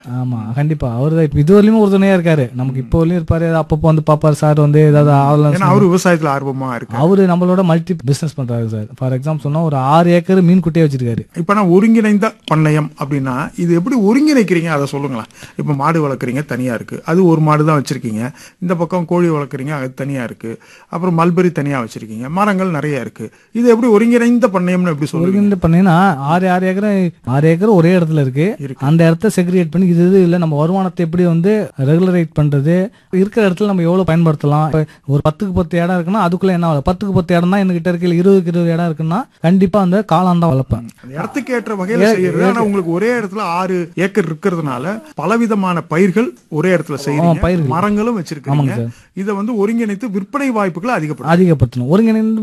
ஆமா கண்டிப்பா அவரு தான் இப்ப இது வரையிலுமே உறுதுணையா இருக்காரு நமக்கு இப்போ வரையும் இருப்பாரு அப்பப்போ வந்து பாப்பாரு சார் வந்து ஏதாவது ஆகலாம் ஏன்னா அவரு விவசாயத்துல ஆர்வமா இருக்கு அவரு நம்மளோட மல்டி பிசினஸ் பண்றாரு சார் ஃபார் எக்ஸாம்பிள் சொன்னா ஒரு ஆறு ஏக்கர் மீன் குட்டியே வச்சிருக்காரு இப்ப நான் ஒருங்கிணைந்த பண்ணையம் அப்படின்னா இது எப்படி ஒருங்கிணைக்கிறீங்க அதை சொல்லுங்களேன் இப்ப மாடு வளர்க்குறீங்க தனியா இருக்கு அது ஒரு மாடு தான் வச்சிருக்கீங்க இந்த பக்கம் கோழி வளர்க்குறீங்க அது தனியா இருக்கு அப்புறம் மல்பெரி தனியா வச்சிருக்கீங்க மரங்கள் நிறைய இருக்கு இது எப்படி ஒருங்கிணைந்த பண்ணையம்னு எப்படி சொல்லுவீங்க ஒருங்கிணைந்து பண்ணீங்கன்னா ஆறு ஆறு ஏக்கர் ஆறு ஏக்கர் ஒரே இடத்துல இருக்கு இருக்கு. அந்த இடத்த செக்ரிகேட் பண்ணி இது இது இல்ல நம்ம வருமானத்தை எப்படி வந்து ரெகுலரேட் பண்றது இருக்கிற இடத்துல நம்ம எவ்வளவு பயன்படுத்தலாம் இப்ப ஒரு பத்துக்கு பத்து இடம் இருக்குன்னா அதுக்குள்ள என்ன ஆகும் பத்துக்கு பத்து இடம் தான் என்கிட்ட இருக்கு இல்ல இருபதுக்கு இருபது இடம் இருக்குன்னா கண்டிப்பா அந்த காளான் தான் வளர்ப்பேன் அந்த இடத்துக்கு ஏற்ற வகையில செய்யறது ஆனா உங்களுக்கு ஒரே இடத்துல ஆறு ஏக்கர் இருக்கிறதுனால பலவிதமான பயிர்கள் ஒரே இடத்துல செய்யறீங்க பயிர்கள். மரங்களும் ஆமாங்க வச்சிருக்கீங்க சார். இதை வந்து ஒருங்கிணைத்து விற்பனை வாய்ப்புகளை அதிகப்படுத்தும் அதிகப்படுத்தணும் ஒருங்கிணைந்து